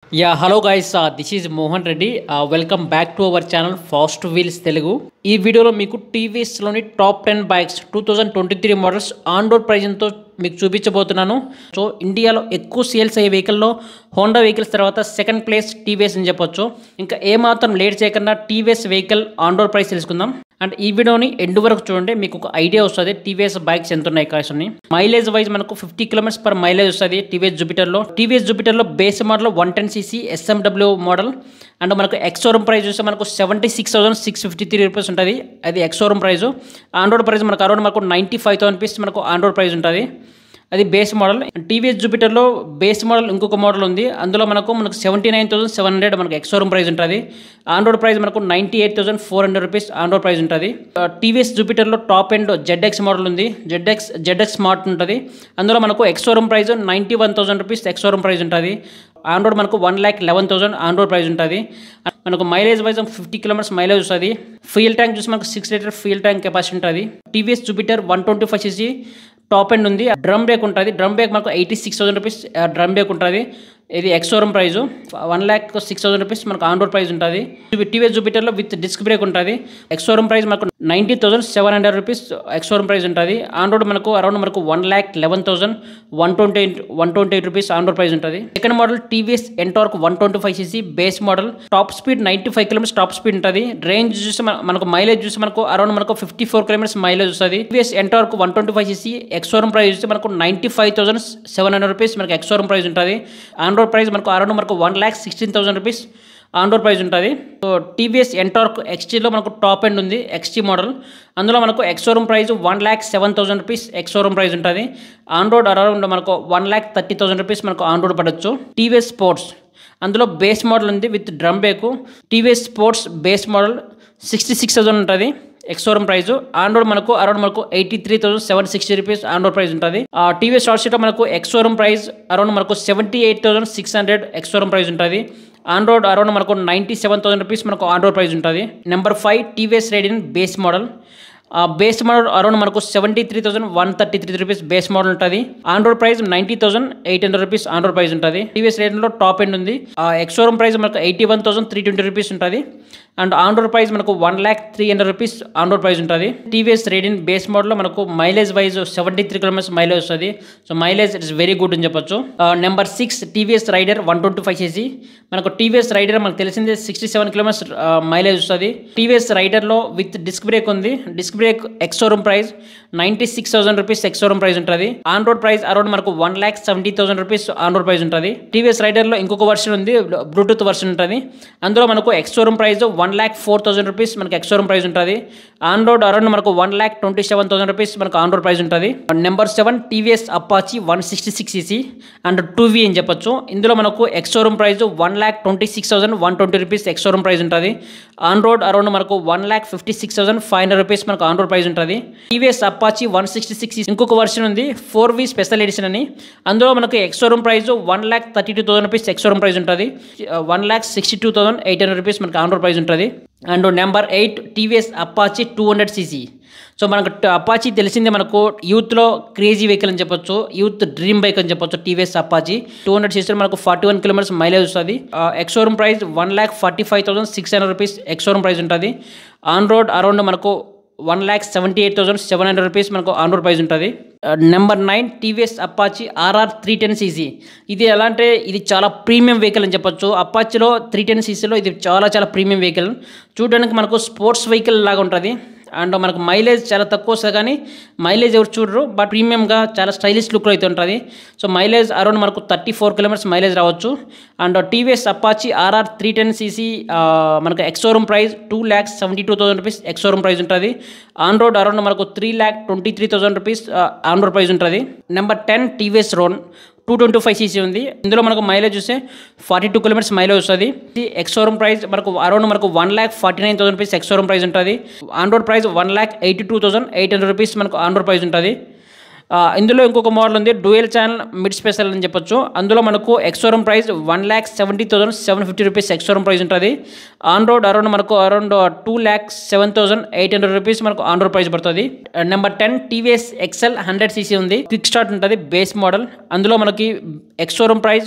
yeah hello guys this is Mohan Reddy welcome back to our channel Fast Wheels Telugu ఈ వీడియోలో మీకు టీవీఎస్లోని top ten bikes two thousand twenty three models on road ప్రైజ్తో మీకు చూపించబోతున్నాను so ఇండియాలో ఎక్కువ సేల్స్ అయ్యే వెహికల్లో హోండా వెహికల్స్ తర్వాత సెకండ్ ప్లేస్ టీవీఎస్ అని చెప్పొచ్చు ఇంకా ఏమాత్రం లేట్ చేయకుండా TVS vehicle on road price తెలుసుకుందాం అండ్ ఈ వీడియోని ఎండ్ వరకు చూడండి మీకు ఒక ఐడియా వస్తుంది టీవీఎస్ బైక్స్ ఎంత ఉన్నాయి కాస్ట్ అని మైలేజ్ వైజ్ మనకు ఫిఫ్టీ కిలోమీటర్స్ పర్ మైలేజ్ వస్తుంది టీవీఎస్ జూపిటర్లో టీవీఎస్ జూపిటర్లో base model one ten CC SMW model and మనకు ఎక్సోరూమ్ ప్రైస్ చూస్తే మనకు seventy six thousand six fifty three rupees ఉంటుంది అది ఎక్సోరూమ్ ప్రైస్ ఆండ్రాయిడ్ ప్రైస్ మనకు అరౌండ్ మనకు నైంటీ ఫైవ్ థౌసండ్ రూపీస్ మనకు ఆండ్రాయిడ్ ప్రైస్ ఉంటుంది అది బేస్ మోడల్ టీవీఎస్ జూపిటర్లో బేస్ మోడల్ ఇంకొక మోడల్ ఉంది అందులో మనకు మనకు seventy nine thousand seven hundred మనకు ఎక్సోరూమ్ ప్రైస్ ఉంటుంది ఆండ్రాయిడ్ ప్రైస్ మనకు ninety eight thousand four hundred rupees on road price ఉంటుంది టీవీఎస్ జూపిటర్లో టాప్ ఎండ్ జెడ్ఎక్స్ మోడల్ ఉంది జెడ్ఎక్స్ జెడ్ఎక్స్ స్మార్ట్ ఉంటుంది అందులో మనకు ex showroom price ninety one thousand rupees ex showroom price ఉంటుంది ఆండ్రాయిడ్ మనకు one lakh eleven thousand on road price ఉంటుంది మనకు mileage wise fifty kilometres mileage వస్తుంది ఫ్యూయల్ ట్యాంక్ చూసి మనకు six litre fuel tank capacity ఉంటుంది TVS Jupiter one twenty five CC top end ఉంది drum brake ఉంటుంది డ్రమ్ బ్రేక్ మనకు eighty six thousand rupees drum brake ఉంటుంది ఇది ex showroom price one lakh six thousand rupees మనకు on road price ఉంటుంది TVS జూపిటర్లో with disc brake ఉంటుంది ex showroom price మనకు ninety thousand seven hundred rupees ex showroom price ఉంటుంది ఆన్ రోడ్ మనకు అరౌండ్ మనకు one lakh eleven thousand one twenty eight one twenty eight rupees on road price ఉంటుంది second model TVS NTorq one twenty five CC base model top speed ninety five kilometres top speed ఉంటుంది range చూసి మన- మనకు mileage చూసి మనకు around మనకు fifty four kilometres mileage వస్తుంది TVS NTorq one twenty five CC ex showroom price చూస్తే మనకు ninety five thousand seven hundred rupees మనకు ఎక్సోరూమ్ ప్రైస్ ఉంటుంది ఆన్ రోడ్ ప్రైస్ మనకు అరౌండ్ మనకు one lakh sixteen thousand rupees on road price ఉంటుంది so TVS NTorq ఎక్స్టీలో మనకు టాప్ ఎండ్ ఉంది ఎక్స్టీ మోడల్ అందులో మనకు ex showroom price one lakh seven thousand rupees ex showroom price ఉంటుంది ఆన్ రోడ్ అరౌండ్ మనకు one lakh thirty thousand rupees మనకు ఆన్ రోడ్ పడవచ్చు టీవీఎస్ స్పోర్ట్స్ అందులో బేస్ మోడల్ ఉంది విత్ డ్రమ్ బేకు TVS sports base model sixty six thousand ఉంటుంది ఎక్సోరూమ్ ప్రైస్ ఆండ్రాయిడ్ మనకు around మనకు eighty three thousand seven sixty rupees on road price ఉంటుంది ఆ టీవీఎస్ షార్ట్ షీట్లో మనకు ఎక్సోరూమ్ ప్రైస్ అరౌండ్ మనకు seventy eight thousand six hundred ex showroom price ఉంటుంది on road around మనకు నైంటీ సెవెన్ థౌసండ్ రూపీస్ మనకు ఆండ్రాయిడ్ ప్రైస్ ఉంటుంది number five TVS Raider base model ఆ బేస్ మోడల్ అరౌండ్ మనకు seventy three thousand one thirty three rupees base model ఉంటుంది on road price ninety thousand eight hundred rupees on road price ఉంటుంది TVS రేట్లో top end ఉంది ఆ ex showroom price మనకు eighty one thousand three twenty rupees ఉంటుంది and on road price మనకు one lakh three hundred rupees on road price ఉంటుంది TVS Raider base మోడల్లో మనకు mileage wise seventy three kilometres mileage వస్తుంది so mileage it's very good అని చెప్పొచ్చు number six TVS Raider one twenty five CC మనకు TVS Raider మనకు తెలిసిందే సిక్స్టీ సెవెన్ కిలోమీటర్స్ మైలేజ్ వస్తుంది టీవీఎస్ రైడర్లో విత్ డిస్క్ బ్రేక్ ఉంది disc brake ex showroom price ninety six thousand rupees ex showroom price ఉంటుంది on road price around మనకు one lakh seventy thousand rupees on road price ఉంటుంది TVS రైడర్లో ఇంకొక వర్షన్ ఉంది Bluetooth version ఉంటుంది అందులో మనకు ex showroom price one lakh four thousand rupees మనకు ఎక్సోరూమ్ ప్రైస్ ఉంటుంది ఆన్ రోడ్ అరౌండ్ మనకు one lakh twenty seven thousand rupees మనకు ఆన్ రోడ్ ప్రైస్ ఉంటుంది number seven TVS Apache one sixty six CC and two V అని చెప్పొచ్చు ఇందులో మనకు ex showroom price one lakh twenty six thousand one twenty rupees ex showroom price ఉంటుంది on road around మనకు one lakh fifty six thousand five hundred rupees మనకు on road price ఉంటుంది TVS Apache one sixty six ఇంకొక version ఉంది ఫోర్ వి స్పెషల్ ఎడిషన్ అని అందులో మనకు ex showroom price one lakh thirty two thousand rupees ex showroom price ఉంటుంది one lakh sixty two thousand eight hundred rupees మనకు on road price ఉంటుంది and number eight TVS Apache two hundred CC so మనకు ట- Apache తెలిసిందే మనకు యూత్లో క్రేజీ వెహికల్ అని చెప్పొచ్చు యూత్ డ్రీమ్ బైక్ అని చెప్పొచ్చు TVS Apache two hundred CC మనకు ఫార్టీ వన్ కిలోమీటర్స్ మైలేజ్ వస్తుంది ex showroom price one lakh forty five thousand six hundred rupees ex showroom price ఉంటుంది ఆన్ రోడ్ అరౌండ్ మనకు one lakh seventy eight thousand seven hundred rupees మనకు on road price ఉంటుంది number nine TVS Apache RR three ten CC ఇది ఎలా అంటే ఇది చాలా premium vehicle అని చెప్పొచ్చు అపాచీలో త్రీ టెన్ సీసీలో ఇది చాలా చాలా ప్రీమియం వెహికల్ చూడడానికి మనకు స్పోర్ట్స్ వెహికల్ లాగా ఉంటుంది అండ్ మనకు మైలేజ్ చాలా తక్కువ వస్తుంది కానీ మైలేజ్ ఎవరు చూడరు బట్ ప్రీమియంగా చాలా స్టైలిష్ లుక్లో అయితే ఉంటుంది సో మైలేజ్ అరౌండ్ మనకు థర్టీ ఫోర్ కిలోమీటర్స్ మైలేజ్ రావచ్చు and TVS Apache RR three ten CC మనకు ex showroom price two lakhs seventy two thousand rupees ex showroom price ఉంటుంది ఆన్ రోడ్ అరౌండ్ మనకు three lakh twenty three thousand rupees on road price ఉంటుంది number ten TVS Ronin two twenty five CC ఉంది ఇందులో మనకు mileage చూస్తే forty two kilometres mileage వస్తుంది ఇది ex showroom price మనకు అరౌండ్ మనకు one lakh forty nine thousand rupees ex showroom price ఉంటుంది on road price one lakh eighty two thousand eight hundred rupees మనకు ఆన్ రోడ్ ప్రైస్ ఉంటుంది ఆ, ఇందులో ఇంకొక మోడల్ ఉంది డ్యూయల్ ఛానల్ మిడ్ స్పెషల్ అని చెప్పొచ్చు అందులో మనకు ex showroom price one lakh seventy thousand seven fifty rupees ex showroom price ఉంటుంది ఆన్ రోడ్ అరౌండ్ మనకు around two lakh seven thousand eight hundred rupees మనకు ఆన్ రోడ్ ప్రైస్ పడుతుంది number ten TVS XL hundred CC ఉంది quick start ఉంటుంది base model అందులో మనకి ex showroom price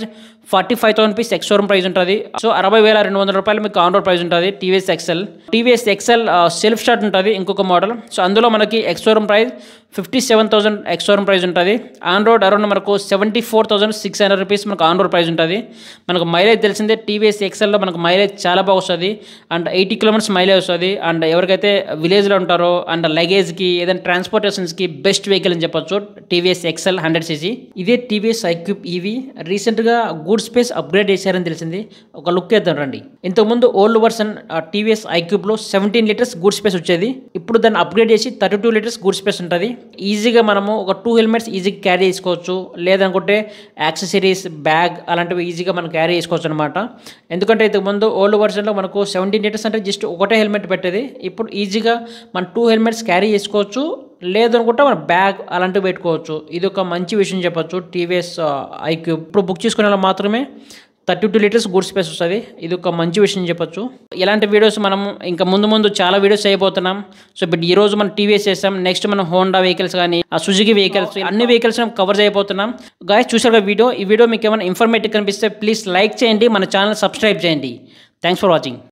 forty five thousand rupees ex showroom price ఉంటుంది so అరవై వేల రెండు వందల రూపాయలు మీకు ఆన్ రోడ్ ప్రైస్ ఉంటుంది TVS XL TVS XL self start ఉంటుంది ఇంకొక మోడల్ సో అందులో మనకి ex showroom price fifty seven thousand ex showroom price ఉంటుంది ఆన్ రోడ్ అరౌండ్ మనకు seventy four thousand six hundred rupees మనకు ఆన్ రోడ్ ప్రైస్ ఉంటుంది మనకు మైలేజ్ తెలిసిందే టీవీఎస్ ఎక్సెల్లో మనకు మైలేజ్ చాలా బాగా వస్తుంది అండ్ ఎయిటీ కిలోమీటర్స్ మైలేజ్ వస్తుంది అండ్ ఎవరికైతే విలేజ్లో ఉంటారో అండ్ లగేజ్కి ఏదైనా ట్రాన్స్పోర్టేషన్స్కి బెస్ట్ వెహికల్ అని చెప్పొచ్చు టీవీఎస్ ఎక్సెల్ హండ్రెడ్ సీసీ ఇదే టీవీఎస్ ఐక్యూబ్ ఈవీ రీసెంట్గా గుడ్ స్పేస్ అప్గ్రేడ్ చేశారని తెలిసింది ఒక లుక్ వేద్దాం రండి ఇంతకుముందు ఓల్డ్ వర్షన్ టీవీఎస్ ఐక్యూబ్లో సెవెంటీన్ లీటర్స్ గుడ్ స్పేస్ వచ్చేది ఇప్పుడు దాన్ని అప్గ్రేడ్ చేసి thirty two litres good space ఉంటుంది ఈజీగా మనము ఒక టూ హెల్మెట్స్ ఈజీగా క్యారీ చేసుకోవచ్చు లేదనుకుంటే యాక్సెసరీస్ బ్యాగ్ అలాంటివి ఈజీగా మనం క్యారీ చేసుకోవచ్చు అనమాట ఎందుకంటే ఇంతకుముందు ఓల్డ్ వర్షన్లో మనకు సెవెంటీన్ లీటర్స్ అంటే జస్ట్ ఒకటే హెల్మెట్ పెట్టేది ఇప్పుడు ఈజీగా మన టూ హెల్మెట్స్ క్యారీ చేసుకోవచ్చు లేదనుకుంటే మన బ్యాగ్ అలాంటివి పెట్టుకోవచ్చు ఇది ఒక మంచి విషయం చెప్పొచ్చు టీవీఎస్ ఐక్యూబ్ ఇప్పుడు బుక్ చేసుకునే వాళ్ళు మాత్రమే thirty two litres good space వస్తుంది ఇది ఒక మంచి విషయం చెప్పొచ్చు ఇలాంటి వీడియోస్ మనం ఇంకా ముందు ముందు చాలా వీడియోస్ చేయబోతున్నాం సో ఇప్పుడు ఈ రోజు మనం టీవీఎస్ చేస్తాం నెక్స్ట్ మనం హోండా వెహికల్స్ కానీ ఆ సుజుకి వెహికల్స్ అన్ని వెహికల్స్ కవర్ చేయబోతున్నాం గాయస్ చూసారు వీడియో ఈ వీడియో మీకు ఏమైనా ఇన్ఫర్మేటివ్ కనిపిస్తే ప్లీజ్ లైక్ చేయండి మన ఛానల్ సబ్స్క్రైబ్ చేయండి థ్యాంక్స్ ఫర్ వాచింగ్